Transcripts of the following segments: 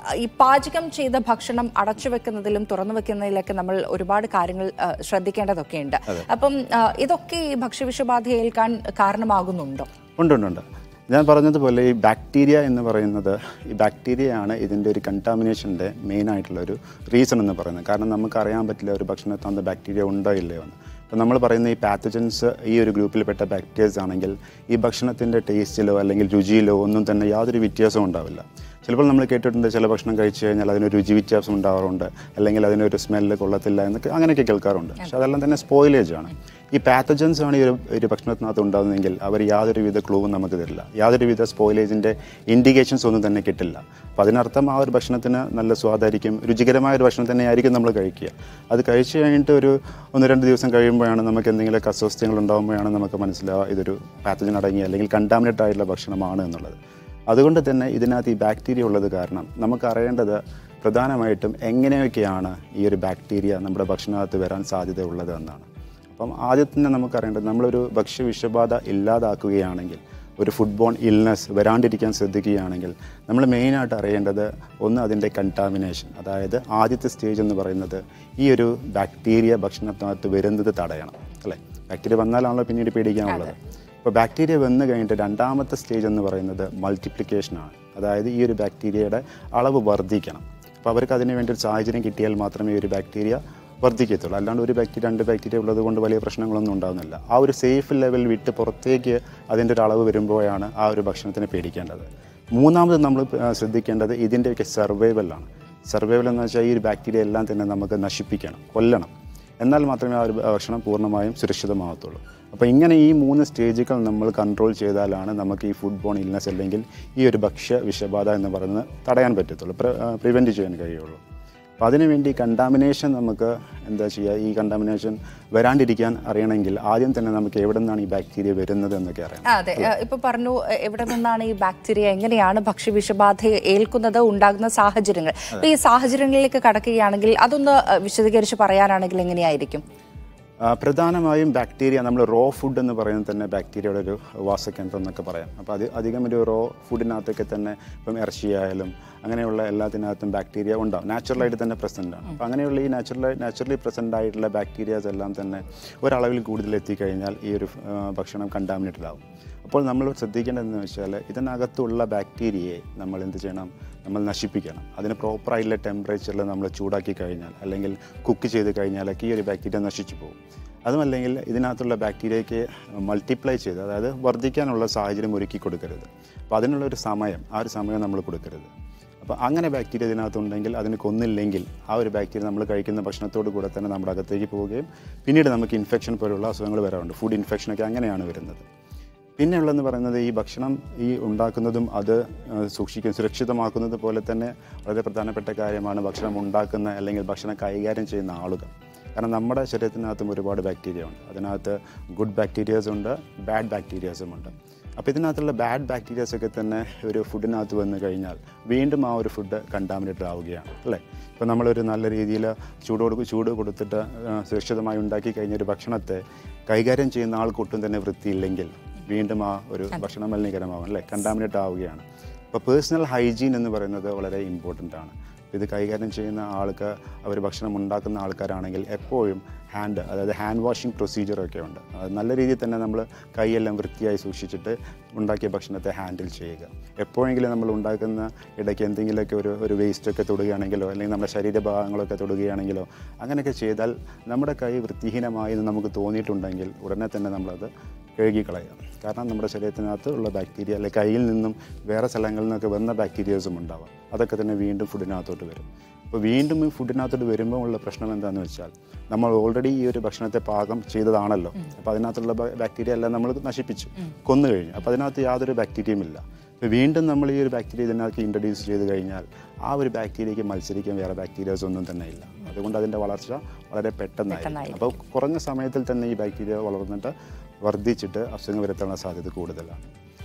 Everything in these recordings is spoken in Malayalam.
ഈ പാചകം ചെയ്ത ഭക്ഷണം അടച്ചു വെക്കുന്നതിലും തുറന്നു വെക്കുന്നതിലൊക്കെ നമ്മൾ ഒരുപാട് കാര്യങ്ങൾ ആ, ശ്രദ്ധിക്കേണ്ടതൊക്കെയുണ്ട് അപ്പം ആ, ഇതൊക്കെ ഈ ഭക്ഷ്യവിഷബാധ ഏൽക്കാൻ കാരണമാകുന്നുണ്ടോ ഉണ്ട് ഉണ്ട് ഉണ്ട് ഞാൻ പറഞ്ഞതുപോലെ ഈ ബാക്ടീരിയ എന്ന് പറയുന്നത് ഈ ബാക്ടീരിയയാണ് ഇതിൻ്റെ ഒരു കണ്ടാമിനേഷൻ്റെ മെയിൻ ആയിട്ടുള്ള ഒരു റീസൺ എന്ന് പറയുന്നത് കാരണം നമുക്ക് അറിയാൻ പറ്റില്ല ഒരു ഭക്ഷണത്തിൽ ബാക്ടീരിയ ഉണ്ടോ ഇല്ലയോ എന്ന് അപ്പോൾ നമ്മൾ പറയുന്ന ഈ പാത്തജൻസ് ഈ ഒരു ഗ്രൂപ്പിൽപ്പെട്ട ബാക്ടീരിയസ് ആണെങ്കിൽ ഈ ഭക്ഷണത്തിൻ്റെ ടേസ്റ്റിലോ അല്ലെങ്കിൽ രുചിയിലോ ഒന്നും തന്നെ യാതൊരു വ്യത്യാസവും ഉണ്ടാവില്ല ചിലപ്പോൾ നമ്മൾ കേട്ടിട്ടുണ്ട് ചില ഭക്ഷണം കഴിച്ചു കഴിഞ്ഞാൽ അതിനൊരു രുചി വ്യത്യാസം ഉണ്ടാവാറുണ്ട് അല്ലെങ്കിൽ അതിനൊരു സ്മെല്ല് കൊള്ളത്തില്ല എന്നൊക്കെ അങ്ങനെയൊക്കെ കേൾക്കാറുണ്ട് പക്ഷെ അതെല്ലാം തന്നെ സ്പോയിലേജ് ആണ് ഈ പാത്തജൻസ് ആണ് ഈ ഒരു ഒരു ഭക്ഷണത്തിനകത്ത് ഉണ്ടാകുന്നതെങ്കിൽ അവർ യാതൊരുവിധ ക്ലൂവും നമുക്ക് തരില്ല യാതൊരുവിധ സ്പോയിലേജിൻ്റെ ഇൻഡിക്കേഷൻസ് ഒന്നും തന്നെ കിട്ടില്ല അപ്പോൾ അതിനർത്ഥം ആ ഒരു ഭക്ഷണത്തിന് നല്ല സ്വാദായിരിക്കും രുചികരമായ ഒരു ഭക്ഷണം തന്നെയായിരിക്കും നമ്മൾ കഴിക്കുക അത് കഴിച്ചു കഴിഞ്ഞിട്ട് ഒരു ഒന്ന് രണ്ട് ദിവസം കഴിയുമ്പോഴാണ് നമുക്ക് എന്തെങ്കിലുമൊക്കെ അസ്വസ്ഥങ്ങൾ ഉണ്ടാകുമ്പോഴാണ് നമുക്ക് മനസ്സിലാവുക ഇതൊരു പാത്തജൻ അടങ്ങിയ അല്ലെങ്കിൽ കണ്ടാമിനേറ്റ് ആയിട്ടുള്ള ഭക്ഷണമാണ് എന്നുള്ളത് അതുകൊണ്ട് തന്നെ ഇതിനകത്ത് ഈ ബാക്ടീരിയ ഉള്ളത് കാരണം നമുക്ക് അറിയേണ്ടത് പ്രധാനമായിട്ടും എങ്ങനെയൊക്കെയാണ് ഈ ഒരു ബാക്ടീരിയ നമ്മുടെ ഭക്ഷണത്തിനകത്ത് വരാൻ സാധ്യതയുള്ളത് എന്നാണ് അപ്പം ആദ്യം തന്നെ നമുക്കറിയേണ്ടത് നമ്മളൊരു ഭക്ഷ്യവിഷബാധ ഇല്ലാതാക്കുകയാണെങ്കിൽ ഒരു ഫുഡ് ബോൺ ഇൽനെസ് വരാണ്ടിരിക്കാൻ ശ്രദ്ധിക്കുകയാണെങ്കിൽ നമ്മൾ മെയിനായിട്ട് അറിയേണ്ടത് ഒന്ന് അതിൻ്റെ കണ്ടാമിനേഷൻ അതായത് ആദ്യത്തെ സ്റ്റേജ് എന്ന് പറയുന്നത് ഈ ഒരു ബാക്ടീരിയ ഭക്ഷണത്തിനകത്ത് വരുന്നത് തടയണം അല്ലേ ബാക്ടീരിയ വന്നാലാണല്ലോ പിന്നീട് പേടിക്കാനുള്ളത് ഇപ്പോൾ ബാക്ടീരിയ വന്നു കഴിഞ്ഞിട്ട് രണ്ടാമത്തെ സ്റ്റേജ് എന്ന് പറയുന്നത് മൾട്ടിപ്ലിക്കേഷനാണ് അതായത് ഈ ഒരു ബാക്ടീരിയയുടെ അളവ് വർദ്ധിക്കണം അപ്പോൾ അവർക്ക് അതിന് വേണ്ടി ഒരു സാഹചര്യം കിട്ടിയാൽ മാത്രമേ ഈ ഒരു ബാക്ടീരിയ വർദ്ധിക്കത്തുള്ളൂ അല്ലാണ്ട് ഒരു ബാക്ടീരിയ രണ്ട് ബാക്ടീരിയ ഉള്ളത് കൊണ്ട് വലിയ പ്രശ്നങ്ങളൊന്നും ഉണ്ടാകുന്നില്ല ആ ഒരു സേഫ് ലെവൽ വിട്ട് പുറത്തേക്ക് അതിൻ്റെ ഒരു അളവ് വരുമ്പോഴാണ് ആ ഒരു ഭക്ഷണത്തിനെ പേടിക്കേണ്ടത് മൂന്നാമത് നമ്മൾ ആ, ശ്രദ്ധിക്കേണ്ടത് ഇതിൻ്റെയൊക്കെ സർവൈവലാണ് സർവൈവൽ എന്ന് വെച്ചാൽ ഈ ഒരു ബാക്ടീരിയ എല്ലാം തന്നെ നമുക്ക് നശിപ്പിക്കണം കൊല്ലണം എന്നാൽ മാത്രമേ ആ ഒരു ഭക്ഷണം പൂർണ്ണമായും സുരക്ഷിതമാകത്തുള്ളൂ അപ്പോൾ ഇങ്ങനെ ഈ മൂന്ന് സ്റ്റേജുകൾ നമ്മൾ കൺട്രോൾ ചെയ്താലാണ് നമുക്ക് ഈ ഫുഡ് ബോൺ ഇൽനെസ് അല്ലെങ്കിൽ ഈ ഒരു ഭക്ഷ്യ വിഷബാധ എന്ന് പറയുന്നത് തടയാൻ പറ്റത്തുള്ളൂ പ്രിവെൻറ്റ് ചെയ്യാൻ കഴിയുള്ളൂ അപ്പോൾ അതിനുവേണ്ടി കണ്ടാമിനേഷൻ നമുക്ക് എന്താ ചെയ്യുക ഈ കണ്ടാമിനേഷൻ വരാണ്ടിരിക്കാൻ അറിയണമെങ്കിൽ ആദ്യം തന്നെ നമുക്ക് എവിടെ നിന്നാണ് ഈ ബാക്ടീരിയ വരുന്നത് എന്നൊക്കെ അറിയണം ആ, അതെ ആ, ഇപ്പൊ പറഞ്ഞു എ- എവിടെ നിന്നാണ് ഈ ബാക്ടീരിയ എങ്ങനെയാണ് ഭക്ഷ്യവിഷബാധ ഏൽക്കുന്നത് ഉണ്ടാകുന്ന സാഹചര്യങ്ങൾ അപ്പൊ ഈ സാഹചര്യങ്ങളിലേക്ക് കടക്കുകയാണെങ്കിൽ അതൊന്ന് ആ, വിശദീകരിച്ച് പറയാനാണെങ്കിൽ എങ്ങനെയായിരിക്കും ആ, പ്രധാനമായും ബാക്ടീരിയ നമ്മൾ റോ ഫുഡ് എന്ന് പറയുന്നത് തന്നെ ബാക്ടീരിയയുടെ ഒരു വാസകേന്ദ്രം എന്നൊക്കെ പറയാം അപ്പോൾ അത് അധികം ഒരു റോ ഫുഡിനകത്തൊക്കെ തന്നെ ഇപ്പം ഇറച്ചിയായാലും അങ്ങനെയുള്ള എല്ലാത്തിനകത്തും ബാക്ടീരിയ ഉണ്ടാവും നാച്ചുറലായിട്ട് തന്നെ പ്രസൻ്റ് ആണ് അപ്പോൾ അങ്ങനെയുള്ള ഈ നാച്ചുറൽ നാച്ചുറലി പ്രസൻ്റ് ആയിട്ടുള്ള ബാക്ടീരിയാസ് എല്ലാം തന്നെ ഒരളവിൽ കൂടുതൽ എത്തിക്കഴിഞ്ഞാൽ ഈ ഒരു ആ, ഭക്ഷണം കണ്ടാമിനേറ്റഡ് ആവും അപ്പോൾ നമ്മൾ ശ്രദ്ധിക്കേണ്ടതെന്ന് വെച്ചാൽ ഇതിനകത്തുള്ള ബാക്ടീരിയയെ നമ്മൾ എന്ത് ചെയ്യണം നമ്മൾ നശിപ്പിക്കണം അതിന് പ്രോപ്പറായിട്ടുള്ള ടെമ്പറേച്ചറിൽ നമ്മൾ ചൂടാക്കി കഴിഞ്ഞാൽ അല്ലെങ്കിൽ കുക്ക് ചെയ്ത് കഴിഞ്ഞാലൊക്കെ ഈ ഒരു ബാക്ടീരിയ നശിച്ചു പോകും അതുമല്ലെങ്കിൽ ഇതിനകത്തുള്ള ബാക്ടീരിയയ്ക്ക് മൾട്ടിപ്ലൈ ചെയ്ത് അതായത് വർദ്ധിക്കാനുള്ള സാഹചര്യം ഒരുക്കി കൊടുക്കരുത് അപ്പോൾ അതിനുള്ള ഒരു സമയം ആ ഒരു സമയം നമ്മൾ കൊടുക്കരുത് അപ്പോൾ അങ്ങനെ ബാക്ടീരിയ ഇതിനകത്തുണ്ടെങ്കിൽ അതിന് കൊന്നില്ലെങ്കിൽ ആ ഒരു ബാക്ടീരിയ നമ്മൾ കഴിക്കുന്ന ഭക്ഷണത്തോട് കൂടെ തന്നെ നമ്മുടെ അകത്തേക്ക് പോവുകയും പിന്നീട് നമുക്ക് ഇൻഫെക്ഷൻ പോലുള്ള അസുഖങ്ങൾ വരാറുണ്ട് ഫുഡ് ഇൻഫെക്ഷനൊക്കെ അങ്ങനെയാണ് വരുന്നത് പിന്നെ ഉള്ളതെന്ന് പറയുന്നത് ഈ ഭക്ഷണം ഈ ഉണ്ടാക്കുന്നതും അത് ആ, സൂക്ഷിക്കും സുരക്ഷിതമാക്കുന്നത് പോലെ തന്നെ വളരെ പ്രധാനപ്പെട്ട കാര്യമാണ് ഭക്ഷണം ഉണ്ടാക്കുന്ന അല്ലെങ്കിൽ ഭക്ഷണം കൈകാര്യം ചെയ്യുന്ന ആളുകൾ കാരണം നമ്മുടെ ശരീരത്തിനകത്തും ഒരുപാട് ബാക്ടീരിയ ഉണ്ട് അതിനകത്ത് ഗുഡ് ബാക്ടീരിയാസ് ഉണ്ട് ബാഡ് ബാക്ടീരിയാസും ഉണ്ട് അപ്പോൾ ഇതിനകത്തുള്ള ബാഡ് ബാക്ടീരിയാസ് ഒക്കെ തന്നെ ഒരു ഫുഡിനകത്ത് വന്നു കഴിഞ്ഞാൽ വീണ്ടും ആ ഒരു ഫുഡ് കണ്ടാമിനേറ്റഡ് ആവുകയാണ് അല്ലേ ഇപ്പോൾ നമ്മളൊരു നല്ല രീതിയിൽ ചൂടോട് ചൂട് കൊടുത്തിട്ട് ആ, സുരക്ഷിതമായി ഉണ്ടാക്കി കഴിഞ്ഞ ഒരു ഭക്ഷണത്തെ കൈകാര്യം ചെയ്യുന്ന ആൾക്കൊട്ടും തന്നെ വൃത്തിയില്ലെങ്കിൽ വീണ്ടും ആ ഒരു ഭക്ഷണം മലിനീകരമാവും അല്ലേ കണ്ടാമിനേറ്റ് ആവുകയാണ് അപ്പോൾ പേഴ്സണൽ ഹൈജീൻ എന്ന് പറയുന്നത് വളരെ ഇമ്പോർട്ടൻ്റ് ആണ് ഇത് കൈകാര്യം ചെയ്യുന്ന ആൾക്ക് അവർ ഭക്ഷണം ഉണ്ടാക്കുന്ന ആൾക്കാരാണെങ്കിൽ എപ്പോഴും ഹാൻഡ് അതായത് ഹാൻഡ് വാഷിംഗ് പ്രൊസീജിയറൊക്കെ ഉണ്ട് അത് നല്ല രീതിയിൽ തന്നെ നമ്മൾ കൈയെല്ലാം വൃത്തിയായി സൂക്ഷിച്ചിട്ട് ഉണ്ടാക്കിയ ഭക്ഷണത്തെ ഹാൻഡിൽ ചെയ്യുക എപ്പോഴെങ്കിലും നമ്മൾ ഉണ്ടാക്കുന്ന ഇടയ്ക്ക് എന്തെങ്കിലുമൊക്കെ ഒരു ഒരു വേസ്റ്റൊക്കെ തൊടുകയാണെങ്കിലോ അല്ലെങ്കിൽ നമ്മുടെ ശരീരഭാഗങ്ങളൊക്കെ തൊടുകയാണെങ്കിലോ അങ്ങനെയൊക്കെ ചെയ്താൽ നമ്മുടെ കൈ വൃത്തിഹീനമായി എന്ന് നമുക്ക് തോന്നിയിട്ടുണ്ടെങ്കിൽ ഉടനെ തന്നെ നമ്മളത് കഴുകിക്കളയുക കാരണം നമ്മുടെ ശരീരത്തിനകത്ത് ഉള്ള ബാക്ടീരിയ അല്ലെ കയ്യിൽ നിന്നും വേറെ സ്ഥലങ്ങളിൽ നിന്നൊക്കെ വന്ന ബാക്ടീരിയാസും ഉണ്ടാവാം അതൊക്കെ തന്നെ വീണ്ടും ഫുഡിനകത്തോട്ട് വരും അപ്പോൾ വീണ്ടും ഈ ഫുഡിനകത്തോട്ട് വരുമ്പോൾ ഉള്ള പ്രശ്നം എന്താണെന്ന് വെച്ചാൽ നമ്മൾ ഓൾറെഡി ഈ ഒരു ഭക്ഷണത്തെ പാകം ചെയ്തതാണല്ലോ അപ്പോൾ അതിനകത്തുള്ള ബ- ബാക്ടീരിയ എല്ലാം നമ്മൾ നശിപ്പിച്ചു കൊന്നു കഴിഞ്ഞു അപ്പോൾ അതിനകത്ത് യാതൊരു ബാക്ടീരിയയും ഇല്ല അപ്പോൾ വീണ്ടും നമ്മൾ ഈ ഒരു ബാക്ടീരിയ ഇതിനകത്ത് ഇൻട്രൊഡ്യൂസ് ചെയ്ത് കഴിഞ്ഞാൽ ആ ഒരു ബാക്ടീരിയയ്ക്ക് മത്സരിക്കാൻ വേറെ ബാക്ടീരിയാസ് ഒന്നും തന്നെ ഇല്ല അതുകൊണ്ട് അതിൻ്റെ വളർച്ച വളരെ പെട്ടെന്നായിരിക്കും അപ്പോൾ കുറഞ്ഞ സമയത്തിൽ തന്നെ ഈ ബാക്ടീരിയ വളർന്നിട്ട് വർദ്ധിച്ചിട്ട് അസുഖങ്ങൾ വരുത്താനുള്ള സാധ്യത കൂടുതലാണ്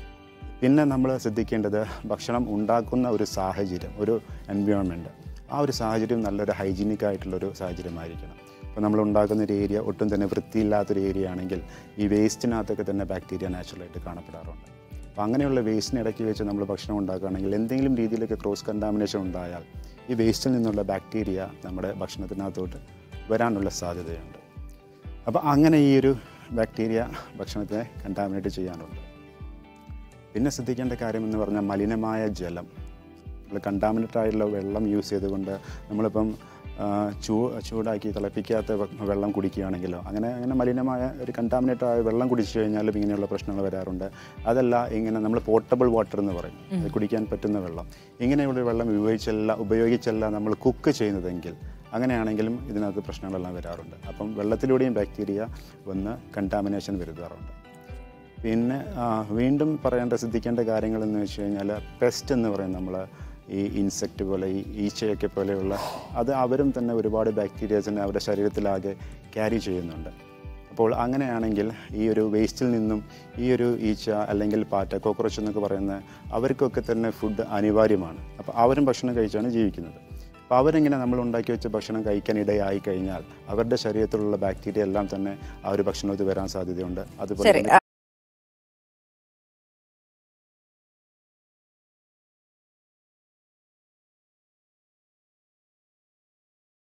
പിന്നെ നമ്മൾ ശ്രദ്ധിക്കേണ്ടത് ഭക്ഷണം ഉണ്ടാക്കുന്ന ഒരു സാഹചര്യം ഒരു എൻവയോൺമെൻറ്റ് ആ ഒരു സാഹചര്യം നല്ലൊരു ഹൈജീനിക് ആയിട്ടുള്ളൊരു സാഹചര്യമായിരിക്കണം ഇപ്പോൾ നമ്മൾ ഉണ്ടാക്കുന്ന ഒരു ഏരിയ ഒട്ടും തന്നെ വൃത്തിയില്ലാത്തൊരു ഏരിയ ആണെങ്കിൽ ഈ വേസ്റ്റിനകത്തൊക്കെ തന്നെ ബാക്ടീരിയ നാച്ചുറലായിട്ട് കാണപ്പെടാറുണ്ട് അപ്പോൾ അങ്ങനെയുള്ള വേസ്റ്റിന് ഇടയ്ക്ക് വെച്ച് നമ്മൾ ഭക്ഷണം ഉണ്ടാക്കുകയാണെങ്കിൽ എന്തെങ്കിലും രീതിയിലൊക്കെ ക്രോസ് കണ്ടാമിനേഷൻ ഉണ്ടായാൽ ഈ വേസ്റ്റിൽ നിന്നുള്ള ബാക്ടീരിയ നമ്മുടെ ഭക്ഷണത്തിനകത്തോട്ട് വരാനുള്ള സാധ്യതയുണ്ട് അപ്പോൾ അങ്ങനെ ഈ ഒരു ബാക്ടീരിയ ഭക്ഷണത്തെ കണ്ടാമിനേറ്റ് ചെയ്യാനുണ്ട് പിന്നെ ശ്രദ്ധിക്കേണ്ട കാര്യം എന്ന് പറഞ്ഞാൽ മലിനമായ ജലം നമ്മൾ കണ്ടാമിനേറ്റ് ആയിട്ടുള്ള വെള്ളം യൂസ് ചെയ്തുകൊണ്ട് നമ്മളിപ്പം ആ, ചൂ ചൂടാക്കി തിളപ്പിക്കാത്ത വെ- വെള്ളം കുടിക്കുകയാണെങ്കിലോ അങ്ങനെ അങ്ങനെ മലിനമായ ഒരു കണ്ടാമിനേറ്റ് ആയ വെള്ളം കുടിച്ചു കഴിഞ്ഞാലും ഇങ്ങനെയുള്ള പ്രശ്നങ്ങൾ വരാറുണ്ട് അതല്ല ഇങ്ങനെ നമ്മൾ പോർട്ടബിൾ വാട്ടർ എന്ന് പറയും അത് കുടിക്കാൻ പറ്റുന്ന വെള്ളം ഇങ്ങനെയുള്ള വെള്ളം ഉപയോഗിച്ചല്ല ഉപയോഗിച്ചല്ല നമ്മൾ കുക്ക് ചെയ്യുന്നതെങ്കിൽ അങ്ങനെയാണെങ്കിലും ഇതിനകത്ത് പ്രശ്നങ്ങളെല്ലാം വരാറുണ്ട് അപ്പം വെള്ളത്തിലൂടെയും ബാക്ടീരിയ വന്ന് കണ്ടാമിനേഷൻ വരുത്താറുണ്ട് പിന്നെ ആ, വീണ്ടും പറയേണ്ട ശ്രദ്ധിക്കേണ്ട കാര്യങ്ങൾ എന്ന് വെച്ച് കഴിഞ്ഞാൽ പെസ്റ്റ് എന്ന് പറയും നമ്മൾ ഈ ഇൻസെക്റ്റ് പോലെ ഈ ഈച്ചയൊക്കെ പോലെയുള്ള അത് അവരും തന്നെ ഒരുപാട് ബാക്ടീരിയാസിനെ അവരുടെ ശരീരത്തിലാകെ ക്യാരി ചെയ്യുന്നുണ്ട് അപ്പോൾ അങ്ങനെയാണെങ്കിൽ ഈ ഒരു വേസ്റ്റിൽ നിന്നും ഈ ഒരു ഈച്ച അല്ലെങ്കിൽ പാറ്റ കോക്രോച്ച് എന്നൊക്കെ പറയുന്ന അവർക്കൊക്കെ തന്നെ ഫുഡ് അനിവാര്യമാണ് അപ്പോൾ അവരും ഭക്ഷണം കഴിച്ചാണ് ജീവിക്കുന്നത് അപ്പോൾ അവരിങ്ങനെ നമ്മൾ ഉണ്ടാക്കി വെച്ച ഭക്ഷണം കഴിക്കാൻ ഇടയായി കഴിഞ്ഞാൽ അവരുടെ ശരീരത്തിലുള്ള ബാക്ടീരിയ എല്ലാം തന്നെ ആ ഒരു ഭക്ഷണത്തിൽ വരാൻ സാധ്യതയുണ്ട് അതുപോലെ ശരി തന്നെ